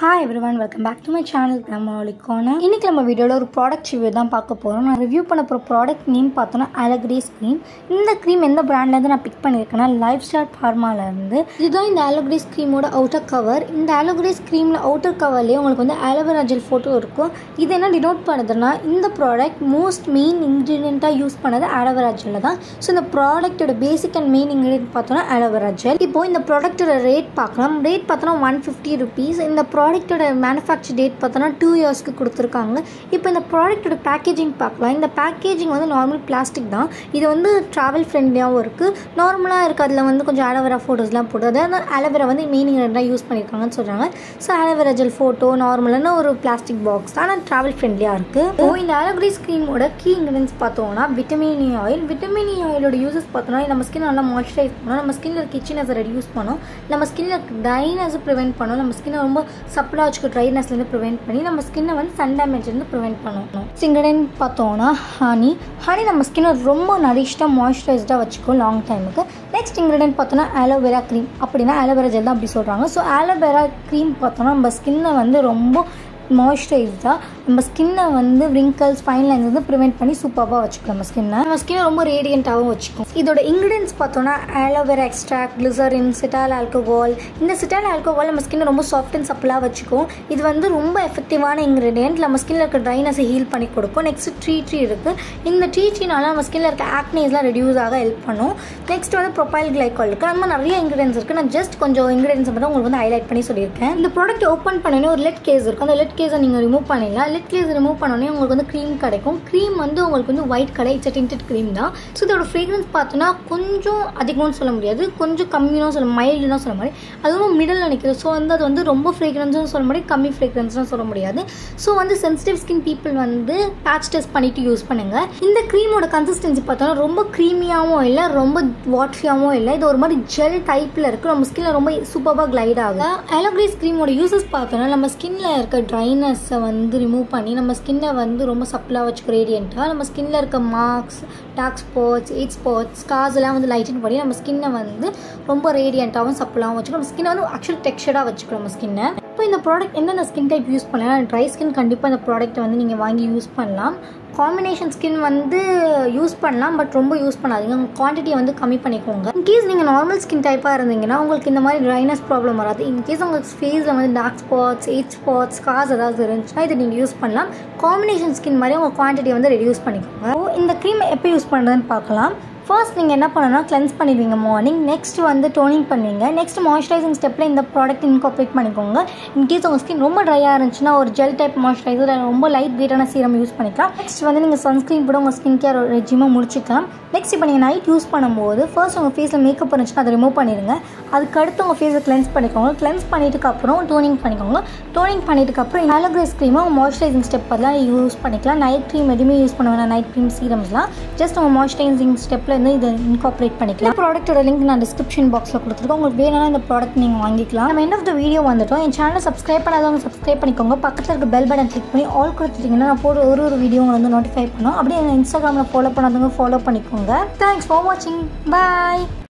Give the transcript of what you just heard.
hi every one welcome back to my channel கிராமலிக்கான இன்னைக்கு நம்ம வீடியோவில் ஒரு ப்ராடக்ட் ரிவ்யூ தான் பார்க்க போகிறோம் நான் ரிவ்யூ பண்ண போகிற ப்ராடக்ட் நேம் பார்த்தோன்னா அலக்ரேஸ் க்ரீம் இந்த க்ரீம் எந்த பிராண்ட்லேருந்து நான் பிக் பண்ணியிருக்கேன்னா லைஃப் ஸ்டார் ஃபார்மாலேருந்து இதுதான் இந்த அலோகிரேஸ் க்ரீமோட அவுட்டர் கவர் இந்த அலோகிரேஸ் க்ரீமில் அவுட்டர் கவர்லேயே உங்களுக்கு வந்து அலோவேரா ஜெல் ஃபோட்டோ இருக்கும் இது என்ன டினோட் பண்ணுதுன்னா இந்த ப்ராடக்ட் மோஸ்ட் மெயின் இன்க்ரீடியண்ட்டாக யூஸ் பண்ணது அலோவேரா ஜெல்ல தான் ஸோ இந்த ப்ராடக்ட்டோட பேசிக் அண்ட் மெயின் இன்க்ரீடியன்ட் பார்த்தோன்னா அலோவேரா ஜெல் இப்போ இந்த ப்ராடக்ட்டோட ரேட் பார்க்கலாம் ரேட் பார்த்தோன்னா ஒன் ஃபிஃப்டி ருபீஸ் இந்த ப்ராடக்ட்டோட மேனுஃபேக்சர் டேட் பார்த்தோன்னா டூ இயர்ஸ்க்கு கொடுத்துருக்காங்க இப்போ இந்த ப்ராடக்ட்டோட பேக்கேஜிங் பார்க்கலாம் இந்த பேக்கேஜிங் வந்து நார்மல் பிளாஸ்டிக் தான் இது வந்து ட்ராவல் ஃப்ரெண்ட்லியாகவும் இருக்குது நார்மலாக இருக்குது அதில் வந்து கொஞ்சம் அலோவேரா ஃபோட்டோஸ்லாம் போட்டு அதாவது அலோவேரா வந்து மீனிங் ரெண்டாக யூஸ் பண்ணியிருக்காங்கன்னு சொல்கிறாங்க ஸோ அலோவேரா ஜெல் ஃபோட்டோ நார்மலான ஒரு பிளாஸ்டிக் பாக்ஸ் தான் ஆனால் ட்ராவல் ஃப்ரெண்ட்லியாக இருக்குது ஓ இந்த அலோகிரீஸ் க்ரீமோட கீ இன்கிரியன்ஸ் பார்த்தோம்னா vitamin E oil vitamin E ஆயிலோட யூசஸ் பார்த்தோம்னா நம்ம ஸ்கின் நல்லா மாய்ஸ்சரைஸ் பண்ணணும் நம்ம ஸ்கின்ல இருக்க கிச்சினஸை ரெடியூஸ் பண்ணும் நம்ம ஸ்கின்ல ட்ரைனஸை ப்ரிவென்ட் பண்ணும் நம்ம ஸ்கின்னை ரொம்ப சப்பலாக வச்சுக்க ட்ரைனஸ்லேருந்து ப்ரிவென்ட் பண்ணி நம்ம ஸ்கின்னை வந்து சன் டேமேஜ்லேருந்து ப்ரிவென்ட் பண்ணணும் சிங்கடன் பார்த்தோம்னா ஹனி ஹனி நம்ம ஸ்கின்னை ரொம்ப நரிஷ்டாக மாய்ஸ்சரைஸ்டாக வச்சுக்கும் லாங் டைமுக்கு நெக்ஸ்ட் இன்க்ரீடியன்ட் பார்த்தோன்னா ஆலோவேரா க்ரீம் அப்படின்னா ஆலோவேரா ஜெல் தான் அப்படி சொல்கிறாங்க ஸோ ஆலோவேரா க்ரீம் பார்த்தோன்னா நம்ம ஸ்கின்னை வந்து ரொம்ப மாய்ஸ்சரைஸ்டாக நம்ம ஸ்கின்னை வந்து ரிங்கிள்ஸ் ஃபைன் லைன்ஸ் வந்து ப்ரிவென்ட் பண்ணி சூப்பராக வச்சுக்கலாம் நம்ம ஸ்கின்னை நம்ம ஸ்கின்னை ரொம்ப ரேடியண்ட்டாகவும் வச்சுக்கும் இதோட இன்க்ரீடியன்ஸ் பார்த்தோன்னா aloe vera extract glycerin cetyl alcohol இந்த சிட்டால் ஆல்கோஹால் நம்ம ஸ்கின்னை ரொம்ப சாஃப்ட் அண்ட் சப்பலாக வச்சுக்கும் இது வந்து ரொம்ப எஃபெக்டிவான இன்க்ரீடியன்ட் நம்ம ஸ்கின்ல இருக்க ட்ரைனஸை ஹீல் பண்ணி கொடுக்கும் நெக்ஸ்ட் ட்ரீ ட்ரீ இருக்குது இந்த ட்ரீ ட்ரீனால நம்ம ஸ்கின்ல இருக்க ஆக்னேஸ்லாம் ரெடியூஸ் ஆக ஹெல்ப் பண்ணும் நெக்ஸ்ட் வந்து ப்ரொபைல் கிளைக்கால் இருக்குது அந்த மாதிரி நிறைய இன்க்ரீடியன்ஸ் இருக்குது நான் ஜஸ்ட் கொஞ்சம் இன்க்ரீடியன்ஸ் மட்டும் உங்களுக்கு வந்து ஹைலைட் பண்ணி சொல்லியிருக்கேன் இந்த ப்ராடக்ட் ஓப்பன் பண்ணனே ஒரு லெட் கேஸ் இருக்கும் அந்த லெட் கேஸை நீங்கள் ரிமூவ் பண்ணிடலாம் லிட் கேஸ் ரிமூவ் பண்ணோடனே உங்களுக்கு வந்து க்ரீம் கிடைக்கும் க்ரீம் வந்து உங்களுக்கு வந்து white colour it's tinted cream தான் ஸோ இதோட ஃப்ரேக்ரன்ஸ் பார்த்தோன்னா கொஞ்சம் அதிகம்னு சொல்ல முடியாது கொஞ்சம் கம்மியும் சொல்ல மைல்டுன்னு சொல்ல முடியாது அதுவும் மிடில் நினைக்கிறது ஸோ வந்து அது வந்து ரொம்ப ஃப்ரேக்ரன்ஸும் சொல்ல முடியாது கம்மி ஃப்ரேக்ரன்ஸ்னு சொல்ல முடியாது ஸோ வந்து சென்சிட்டிவ் ஸ்கின் பீப்புள் வந்து பேட்ச் டெஸ்ட் பண்ணிட்டு யூஸ் பண்ணுங்க இந்த க்ரீமோட கன்சிஸ்டன்சி பார்த்தோன்னா ரொம்ப க்ரீமியாகவும் இல்லை ரொம்ப வாட்டரியாகவும் இல்லை இது ஒரு மாதிரி ஜெல் டைப்பில் இருக்குது நம்ம ஸ்கின்ல ரொம்ப சூப்பராக கிளைட் ஆகுது அலோகிரீஸ் க்ரீமோட யூசஸ் பார்த்தோன்னா நம்ம ஸ்கின்ல இருக்க ட்ரைனஸை வந்து ரிமூவ் பண்ணி நம்ம ஸ்கின்னை வந்து ரொம்ப சப்பலாக வச்சுக்க ரேடியண்ட்டாக நம்ம ஸ்கின்ல இருக்க marks dark spots age spots scars எல்லாம் வந்து லைட்டன் பண்ணி நம்ம ஸ்கின்னை வந்து ரொம்ப ரேடியண்ட்டாகவும் சப்பலாகவும் வச்சுக்கணும் நம்ம ஸ்கின்னை வந்து ஆக்சுவல் டெக்ஸ்டராக வச்சுக்கணும் நம்ம ஸ்கின்னை இப்போ இந்த ப்ராடக்ட் என்னென்ன ஸ்கின் டைப் யூஸ் பண்ணலாம் ட்ரை ஸ்கின் கண்டிப்பாக இந்த ப்ராடக்ட்டை வந்து நீங்கள் வாங்கி யூஸ் பண்ணலாம் காம்பினேஷன் ஸ்கின் வந்து யூஸ் பண்ணலாம் பட் ரொம்ப யூஸ் பண்ணாதீங்க உங்கள் குவான்டிட்டியை வந்து கம்மி பண்ணிக்கோங்க இன்கேஸ் நீங்கள் நார்மல் ஸ்கின் டைப்பாக இருந்தீங்கன்னா உங்களுக்கு இந்த மாதிரி ட்ரைனஸ் ப்ராப்ளம் வராது இன்கேஸ் உங்களுக்கு ஃபேஸில் வந்து டார்க் ஸ்பாட்ஸ் எயிட் ஸ்பாட்ஸ் காஸ் ஏதாவது இருந்துச்சுன்னா இதை நீங்கள் யூஸ் பண்ணலாம் காம்பினேஷன் ஸ்கின் மாதிரி உங்கள் குவான்டிட்டியை வந்து ரெடியூஸ் பண்ணிக்கோங்க இந்த க்ரீம் எப்போ யூஸ் பண்ணுறதுன்னு பார்க்கலாம் ஃபர்ஸ்ட் நீங்கள் என்ன பண்ணணும்னா கிளென்ஸ் பண்ணிடுவீங்க மார்னிங் நெக்ஸ்ட் வந்து டோனிங் பண்ணுவீங்க நெக்ஸ்ட் மாய்ஸ்சரைசிங் ஸ்டெப்பில் இந்த ப்ராடக்ட் இன்கார்பரேட் பண்ணிக்கோங்க இன்கேஸ் உங்கள் ஸ்கின் ரொம்ப ட்ரையாக இருந்துச்சுன்னா ஒரு ஜெல் டைப் மாய்ஸ்சரைசர் ரொம்ப லைட் வெயிட்டான சீரம் யூஸ் பண்ணிக்கலாம் நெக்ஸ்ட் வந்து நீங்கள் சன்ஸ்க்ரீன் கூட உங்கள் ஸ்கின் கேர் ரெஜிமாக முடிச்சிக்கலாம் நெக்ஸ்ட் இப்போ நீங்கள் நைட் யூஸ் பண்ணும்போது ஃபர்ஸ்ட் உங்கள் ஃபேஸில் மேக்கப் இருந்துச்சுன்னா அதை ரிமூவ் பண்ணிடுங்க அதுக்கடுத்து உங்கள் ஃபேஸை கிளென்ஸ் பண்ணிக்கோங்க கிளென்ஸ் பண்ணிட்டுக்கு அப்புறம் டோனிங் பண்ணிக்கோங்க டோனிங் பண்ணிட்டுக்கு அப்புறம் ஆலோகிரேஸ் க்ரீமை உங்கள் மாய்ஸ்சரைசிங் ஸ்டெப் அதெல்லாம் யூஸ் பண்ணிக்கலாம் நைட் க்ரீம் எதுவுமே யூஸ் பண்ண வேணாம் நைட் க்ரீம் சீரம்ஸ்லாம் ஜஸ்ட் உங்கள் மாய்ஸ்சரைசிங் ஸ்டெப்பில் இருந்து இதை இன்கார்பரேட் பண்ணிக்கலாம் ப்ராடக்ட்டோட லிங்க் நான் டிஸ்கிரிப்ஷன் பாக்ஸில் கொடுத்துருக்கோம் உங்களுக்கு வேணும்னா இந்த ப்ராடக்ட் நீங்கள் வாங்கிக்கலாம் நம்ம எண்ட் ஆஃப் த வீடியோ வந்துட்டோம் என் சேனலை சப்ஸ்கிரைப் பண்ணாதவங்க சப்ஸ்கிரைப் பண்ணிக்கோங்க பக்கத்தில் இருக்க பெல் பட்டன் கிளிக் பண்ணி ஆல் கொடுத்துட்டிங்கன்னா நான் போடுற ஒரு ஒரு வீடியோ வந்து நோட்டிஃபை பண்ணும் அப்படியே எங்கள் இன்ஸ்டாகிராமில் ஃபாலோ பண்ணாதவங்க ஃபாலோ பண்ணிக்கோங்க தேங்க்ஸ் ஃபார் வாட்சிங் பாய்